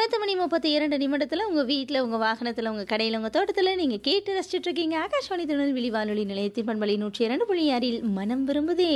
பத்து மணி முப்பத்தி இரண்டு நிமிடத்தில் உங்கள் வீட்டில் உங்கள் வாகனத்தில் உங்கள் கடையில் உங்கள் தோட்டத்தில் நீங்கள் கேட்டு ரசிச்சுட்டு இருக்கீங்க ஆகாஷ்வாணி திருநெல்வேலி வானொலி நிலையத்தின் பண்பலை நூற்றி இரண்டு புள்ளி ஆறில் மனம் விரும்புதே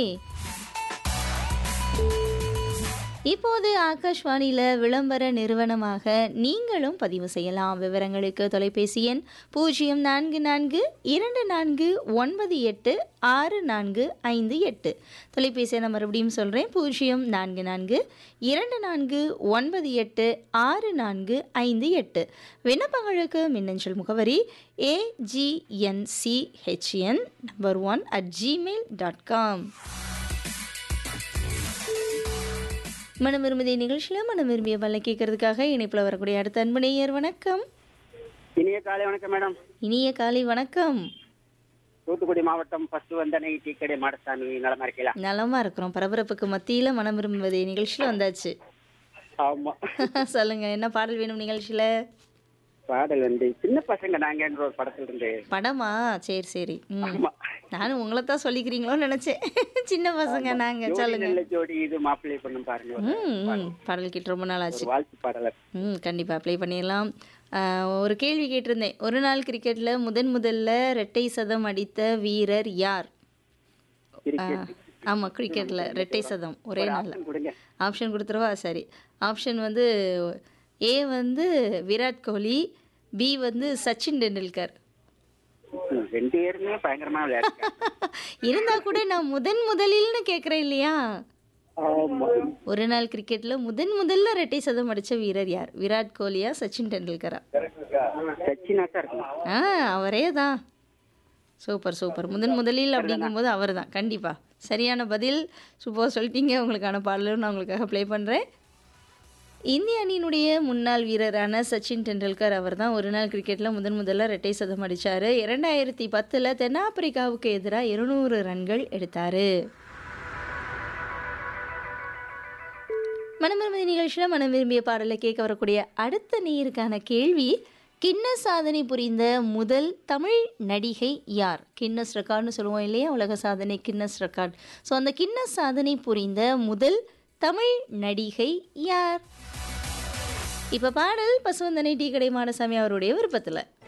இப்போது ஆகாஷ்வாணியில் விளம்பர நிறுவனமாக நீங்களும் பதிவு செய்யலாம் விவரங்களுக்கு தொலைபேசி எண் பூஜ்ஜியம் நான்கு நான்கு இரண்டு நான்கு ஒன்பது எட்டு ஆறு நான்கு ஐந்து எட்டு தொலைபேசியை நான் மறுபடியும் சொல்கிறேன் பூஜ்ஜியம் நான்கு நான்கு இரண்டு நான்கு ஒன்பது எட்டு ஆறு நான்கு ஐந்து எட்டு விண்ணப்பங்களுக்கு மின்னஞ்சல் முகவரி AGNCHN number one at Gmail dot com மனம் விரும்பிய நிகழ்ச்சியில் மனம் விரும்பிய பல்ல கேட்கறதுக்காக இணைப்பில் வரக்கூடிய அடுத்த அன்பு நேயர் வணக்கம் இனிய காலை வணக்கம் மேடம் இனிய காலை வணக்கம் தூத்துக்குடி மாவட்டம் பசு வந்தனை டீ கடை மாடசாமி நலமா இருக்கீங்களா நலமா இருக்கிறோம் பரபரப்புக்கு மத்தியில் மனம் விரும்புவதே நிகழ்ச்சியில் வந்தாச்சு ஆமா சொல்லுங்க என்ன பாடல் வேணும் நிகழ்ச்சியில் பாடல் வந்து சின்ன பசங்க நாங்கன்ற ஒரு படத்துல இருந்து படமா சரி சரி ம் ஆமா நானும் உங்களை தான் சொல்லிக்கிறீங்களோன்னு நினச்சேன் சின்ன பசங்க நாங்கள் ஜோடி சொல்லுங்க நல்ல ஜோடி இது மாப்பிள்ளை பண்ணும் பாருங்க ஒரு- ம் ம் பாடல் கேட்டு ரொம்ப நாள் ஆச்சு ஒரு வாழ்த்து பாடல ம் கண்டிப்பாக ப்ளே பண்ணிடலாம் ஆஹ், ஒரு கேள்வி கேட்டிருந்தேன் ஒரு நாள் கிரிக்கெட்டில் முதன் முதல்ல ரெட்டை சதம் அடித்த வீரர் யார் கிரிக்கெட் ஆமாம் கிரிக்கெட்டில் ரெட்டை சதம் ஒரே நாளில் ஆப்ஷன் கொடுங்க ஆப்ஷன் கொடுத்துருவா சரி ஆப்ஷன் வந்து ஏ வந்து விராட் கோலி பி வந்து சச்சின் டெண்டுல்கர் ம், ரெண்டு பேருமே பயங்கரமா விளையாடுறாங்க இருந்தா கூட நான் முதன் முதலில்னு கேட்குறேன் இல்லையா ஆமா ஒரு நாள் கிரிக்கெட்டில் முதன் முதல்ல ரெட்டை சதம் அடித்த வீரர் யார் விராட் கோலியா சச்சின் டெண்டுல்கரா சச்சினா தான் இருக்கணும் ஆ அவரே தான் சூப்பர் சூப்பர் முதன் முதலில் அப்படிங்கும்போது அவர் தான் கண்டிப்பாக சரியான பதில் சூப்பர் சொல்லிட்டீங்க உங்களுக்கான பாடலும் நான் உங்களுக்காக ப்ளே பண்ணுறேன் இந்திய அணியினுடைய முன்னாள் வீரரான சச்சின் டெண்டுல்கர் அவர் தான் ஒரு நாள் கிரிக்கெட்டில் முதன் முதல்ல ரெட்டை சதம் அடித்தார் இரண்டாயிரத்தி பத்தில் தென்னாப்பிரிக்காவுக்கு எதிராக இருநூறு ரன்கள் எடுத்தார் மனமிரும்பி நிகழ்ச்சியில் மனம் விரும்பிய பாடலை கேட்க வரக்கூடிய அடுத்த நீருக்கான கேள்வி கின்னஸ் சாதனை புரிந்த முதல் தமிழ் நடிகை யார் கின்னஸ் ரெக்கார்ட்னு சொல்லுவோம் இல்லையா உலக சாதனை கின்னஸ் ரெக்கார்ட் ஸோ அந்த கின்னஸ் சாதனை புரிந்த முதல் தமிழ் நடிகை யார் இப்போ பாடல் பசுவந்தனை டீ கடை மாடசாமி அவருடைய விருப்பத்தில்